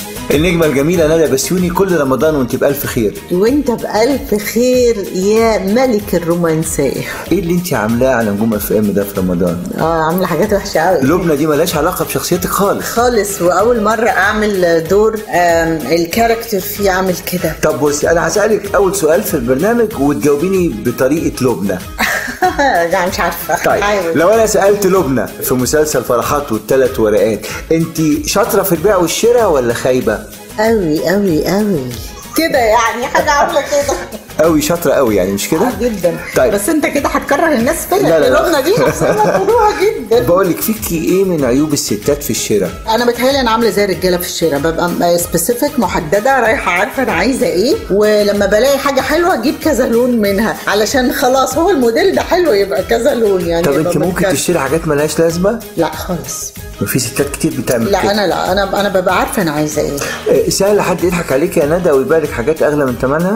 النجمة الجميلة ندى بسيوني كل رمضان وانت بألف خير وانت بألف خير يا ملك الرومانسية ايه اللي انت عاملاه على نجوم اف ام ده في رمضان اه عاملة حاجات وحشة قوي لبنى دي ملهاش علاقة بشخصيتك خالص خالص واول مرة اعمل دور آم، الكاركتر فيه عامل كده طب بص انا هسألك اول سؤال في البرنامج وتجاوبيني بطريقة لبنى لا مش عارفة طيب حاول. لو انا سألت لبنى في مسلسل فرحات والثلاث ورقات انت شاطرة في البيع والشراء ولا خايبة قوي قوي قوي كده يعني حاجة عاملة كده قوي شاطرة قوي يعني مش كده آه، جدا طيب. بس انت كده هتكره الناس فيا لا، لا، لا. لبنى دي نفسها موضوعة جدا بقول لك فيكي ايه من عيوب الستات في الشراء انا بتهيألي انا عامله زي الرجاله في الشارع ببقى سبيسيفيك محدده رايحه عارفه انا عايزه ايه ولما بلاقي حاجه حلوه اجيب كذا لون منها علشان خلاص هو الموديل ده حلو يبقى كذا لون يعني طب يبقى انت ممكن متكرر. تشتري حاجات ملهاش لازمة لا خالص وفي ستات كتير بتعمل لا كده انا لا انا انا ببقى عارفه انا عايزه ايه إيه، سهل حد يضحك عليك يا ندى ويبيع لك حاجات اغلى من ثمنها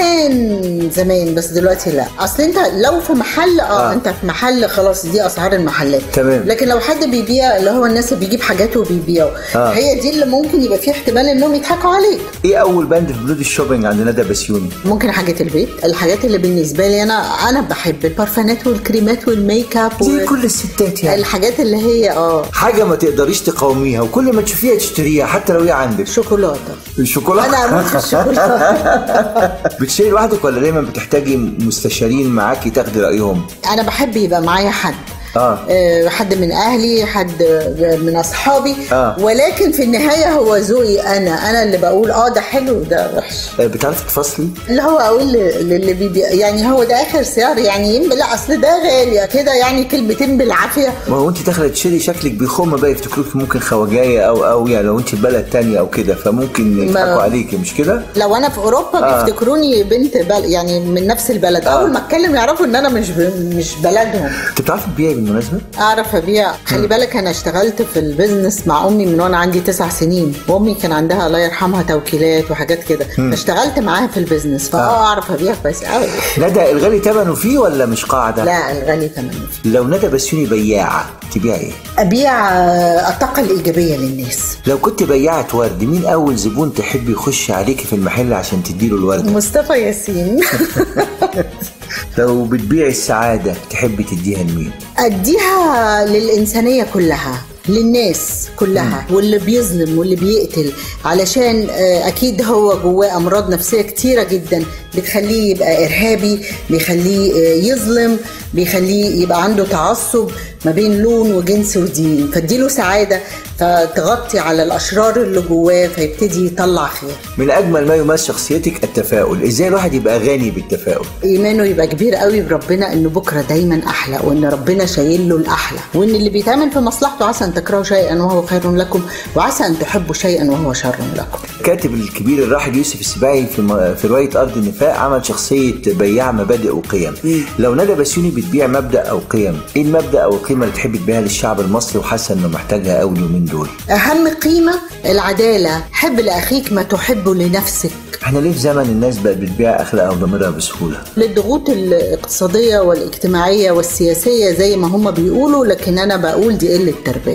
كان زمان بس دلوقتي لا اصل انت لو في محل اه, آه. آه. انت في محل خلاص دي اسعار المحلات تمام. لكن لو حد بيبيع اللي هو الناس اللي بيجيب حاجاته وبيبيعه آه. آه. هي دي اللي ممكن يبقى فيه احتمال انهم يضحكوا عليك ايه اول بند في بلود الشوبينج عند ندى بسيوني ممكن حاجات البيت الحاجات اللي بالنسبه لي انا انا بحب البارفانات والكريمات والميك اب زي و- كل الستات يعني الحاجات اللي هي اه حاجه ما تقدريش تقاوميها وكل ما تشوفيها تشتريها حتى لو هي عندك شوكولاته الشوكولاته انا اموت في الشوكولاته بتشتري لوحدك ولا دايما بتحتاجي مستشارين معاكي تاخدي رايهم انا بحب يبقى معايا حد آه. آه، حد من اهلي حد من اصحابي آه. ولكن في النهايه هو ذوقي انا انا اللي بقول اه ده حلو ده وحش آه، بتعرفي تفصلي اللي هو اقول ل- للي بيبيع يعني هو ده اخر سعر يعني يم- لا اصل ده غالي كده يعني كلمتين بالعافيه ما هو انت داخله تشتري شكلك بيخم بقى يفتكروك ممكن خواجايه او او يعني لو انت في بلد تانية او كده فممكن يضحكوا عليكي مش كده؟ لو انا في اوروبا آه. آه. بيفتكروني بنت بل يعني من نفس البلد آه. آه. اول ما اتكلم يعرفوا ان انا مش ب... مش بلدهم انت بتعرفي تبيعي بالمناسبه؟ اعرف ابيع خلي بالك انا اشتغلت في البيزنس مع امي من وانا عندي تسع سنين وامي كان عندها الله يرحمها توكيلات وحاجات كده فاشتغلت معاها في البيزنس فاه آه. اعرف ابيع كويس قوي ندى الغالي ثمنه فيه ولا مش قاعده؟ لا الغالي ثمنه فيه لو ندى بسيوني بياعه تبيع ايه؟ ابيع آه، الطاقه الايجابيه للناس لو كنت بياعة ورد مين أول زبون تحب يخش عليكي في المحل عشان تديله الوردة؟ مصطفى ياسين لو بتبيعي السعادة تحبي تديها لمين؟ اديها للانسانيه كلها للناس كلها واللي بيظلم واللي بيقتل علشان آه، اكيد هو جواه امراض نفسيه كتيره جدا بتخليه يبقى ارهابي بيخليه آه، يظلم بيخليه يبقى عنده تعصب ما بين لون وجنس ودين فاديله سعاده فتغطي على الاشرار اللي جواه فيبتدي يطلع خير من أجمل ما يميز شخصيتك التفاؤل، إزاي الواحد يبقى غني بالتفاؤل؟ ايمانه يبقى كبير قوي بربنا ان بكره دايما احلى وان ربنا شايل له الاحلى وان اللي بيتعمل في مصلحته عسى ان تكرهوا شيئا وهو خير لكم وعسى ان تحبوا شيئا وهو شر لكم الكاتب الكبير الراحل يوسف السباعي في, م... في رواية أرض النفاق عمل شخصية بياع مبادئ وقيم. لو ندى بسيوني بتبيع مبدأ أو قيم، إيه المبدأ أو القيمة اللي تحب تبيعها للشعب المصري وحاسة إنه محتاجها أوي اليومين دول؟ اهم قيمه العداله حب لاخيك ما تحب لنفسك إحنا ليه في زمن الناس بقت بتبيع أخلاقها وضميرها بسهولة؟ للضغوط الاقتصاديه والاجتماعيه والسياسيه زي ما هم بيقولوا لكن انا بقول دي قله تربيه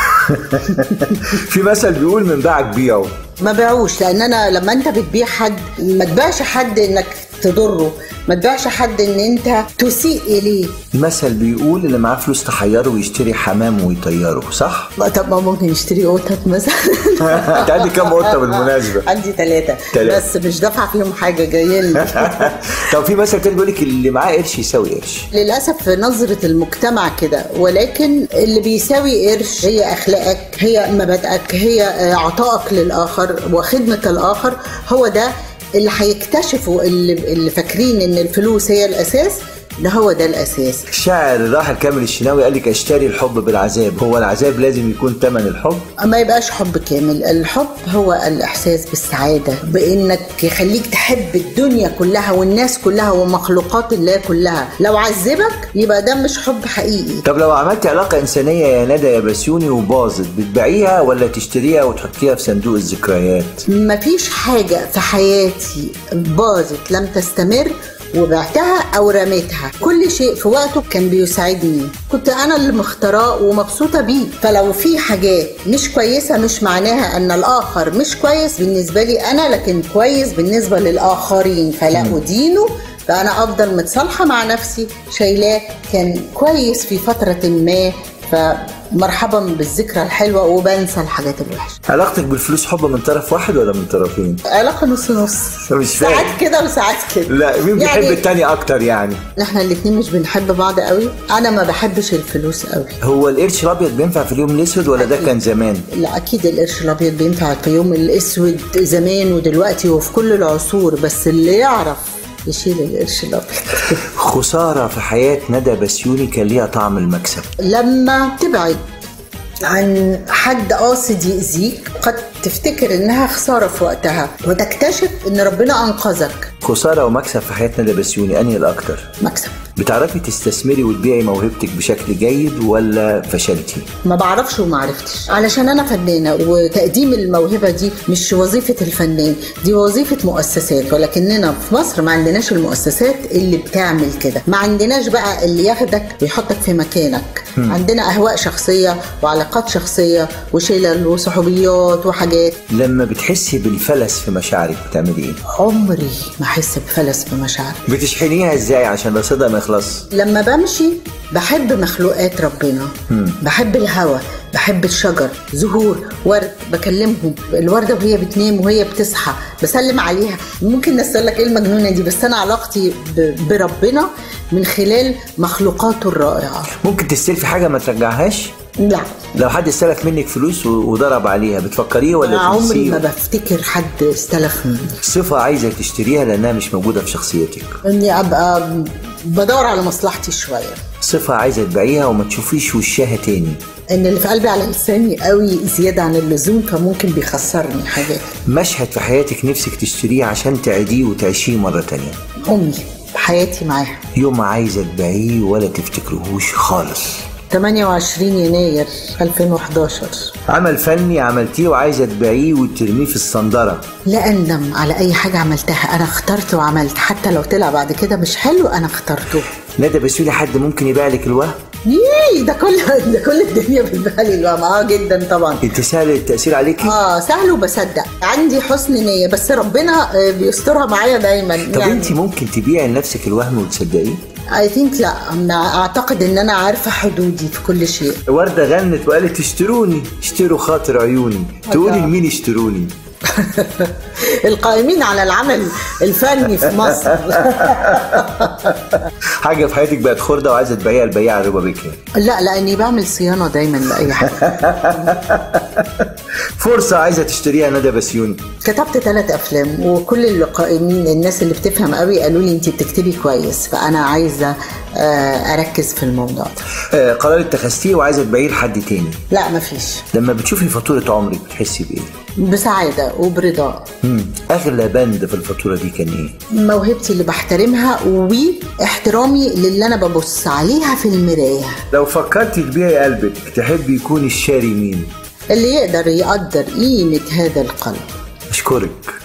في مثل بيقول من باعك بيعه ما بيعوش لان انا لما انت بتبيع حد ما تبيعش حد انك تضره ما تبيعش حد ان انت تسيء اليه المثل بيقول اللي معاه فلوس تحيره ويشتري حمام ويطيره صح؟ لا طب ما ممكن يشتري قطط مثلا انت عندك كام قطه بالمناسبه؟ عندي ثلاثة تلاتة. بس مش دافعة فيهم حاجة جايين لي طب في مثل تاني بيقول لك اللي معاه قرش يساوي قرش للأسف في نظرة المجتمع كده ولكن اللي بيساوي قرش هي أخلاقك هي مبادئك هي آه، عطائك للآخر وخدمة الآخر هو ده اللي هيكتشفوا اللي, اللي فاكرين إن الفلوس هي الأساس ده هو ده الأساس الشاعر الراحل كامل الشناوي قال لك اشتري الحب بالعذاب هو العذاب لازم يكون ثمن الحب ما يبقاش حب كامل الحب هو الإحساس بالسعادة بإنك يخليك تحب الدنيا كلها والناس كلها ومخلوقات الله كلها لو عذبك يبقى ده مش حب حقيقي طب لو عملت علاقة إنسانية يا ندى يا بسيوني وباظت بتبيعيها ولا تشتريها وتحطيها في صندوق الذكريات؟ مفيش حاجة في حياتي باظت لم تستمر وبعتها او رميتها كل شيء في وقته كان بيساعدني كنت انا اللي مختاراه ومبسوطه بيه فلو في حاجات مش كويسه مش معناها ان الاخر مش كويس بالنسبه لي انا لكن كويس بالنسبه للاخرين فلا ادينه فانا افضل متصالحه مع نفسي شايلاه كان كويس في فتره ما فمرحبا بالذكرى الحلوه وبنسى الحاجات الوحشه علاقتك بالفلوس حب من طرف واحد ولا من طرفين؟ علاقه نص نص مش فاهم. ساعات كده وساعات كده لا مين بيحب يعني التاني اكتر يعني؟ احنا الاتنين مش بنحب بعض قوي انا ما بحبش الفلوس قوي هو القرش الابيض بينفع في اليوم الاسود ولا ده كان زمان؟ لا اكيد القرش الابيض بينفع في يوم الاسود زمان ودلوقتي وفي كل العصور بس اللي يعرف يشيل القرش الابيض خساره في حياه ندى بسيوني كان ليها طعم المكسب لما تبعد عن حد قاصد يأذيك قد تفتكر انها خسارة في وقتها وتكتشف ان ربنا انقذك خساره ومكسب في حياه ندى بسيوني انهي الاكتر؟ مكسب بتعرفي تستثمري وتبيعي موهبتك بشكل جيد ولا فشلتي؟ ما بعرفش وما عرفتش علشان انا فنانه وتقديم الموهبه دي مش وظيفه الفنان دي وظيفه مؤسسات ولكننا في مصر ما عندناش المؤسسات اللي بتعمل كده ما عندناش بقى اللي ياخدك ويحطك في مكانك عندنا اهواء شخصيه وعلاقات شخصيه وشلل وصحوبيات وحاجات لما بتحسي بالفلس في مشاعرك بتعملي ايه؟ عمري ما احس بفلس بمشاعري بتشحنيها ازاي عشان رصيدها ما يخلص؟ لما بمشي بحب مخلوقات ربنا بحب الهواء بحب الشجر زهور ورد بكلمهم الوردة وهي بتنام وهي بتصحى بسلم عليها ممكن الناس تقول لك ايه المجنونة دي بس انا علاقتي ب- بربنا من خلال مخلوقاته الرائعة ممكن تستلفي حاجه ما ترجعهاش؟ لا لو حد استلف منك فلوس و- وضرب عليها بتفكريه أنا ولا عمري ما تنسيه؟ بفتكر حد استلف مني صفة عايزة تشتريها لأنها مش موجودة في شخصيتك اني ابقى بدور على مصلحتي شويه صفة عايزة تبيعيها وما تشوفيش وشها تاني ان اللي في قلبي على لساني قوي زياده عن اللزوم فممكن بيخسرني حاجات مشهد في حياتك نفسك تشتريه عشان تعيديه وتعيشيه مرة تانية امي حياتي معاها يوم عايزة تبيعيه ولا تفتكرهوش خالص 28 يناير 2011 عمل فني عملتيه وعايزة تبيعيه وترميه في الصندرة لا اندم على اي حاجه عملتها انا اخترت وعملت حتى لو طلع بعد كده مش حلو انا اخترته ندى بسيولي حد ممكن يبيع لك الوهم ييه ده كل ده كل الدنيا بتبقى لي الوهم اه جدا طبعا انت سهل التأثير عليكي اه سهل وبصدق عندي حسن نيه بس ربنا آه، بيسترها معايا دايما طب انت ممكن تبيعي لنفسك الوهم وتصدقيه اي ثينك لا أنا اعتقد ان انا عارفه حدودي في كل شيء وردة غنت وقالت اشتروني اشتروا خاطر عيوني تقولي لمين اشتروني القائمين على العمل الفني في مصر حاجة في حياتك بقت خردة وعايزة تبيعيها البياع ربا بكري لا لاني بعمل صيانه دايما لاي حاجه فرصة عايزة تشتريها ندى بسيوني كتبت ثلاث افلام وكل القائمين الناس اللي بتفهم قوي قالوا لي انت بتكتبي كويس فانا عايزه آه، اركز في الموضوع ده آه قرار اتخذتيه وعايزة تبيعيه لحد تاني لا مفيش لما بتشوفي فاتورة عمرك بتحسي بإيه؟ بسعاده وبرضا مم. أغلى بند في الفاتورة دي كان إيه؟ موهبتي اللي بحترمها واحترامي للي انا ببص عليها في المرايه لو فكرتي تبيعي قلبك تحبي يكون الشاري مين؟ اللي يقدر يقدر قيمه هذا القلب أشكرك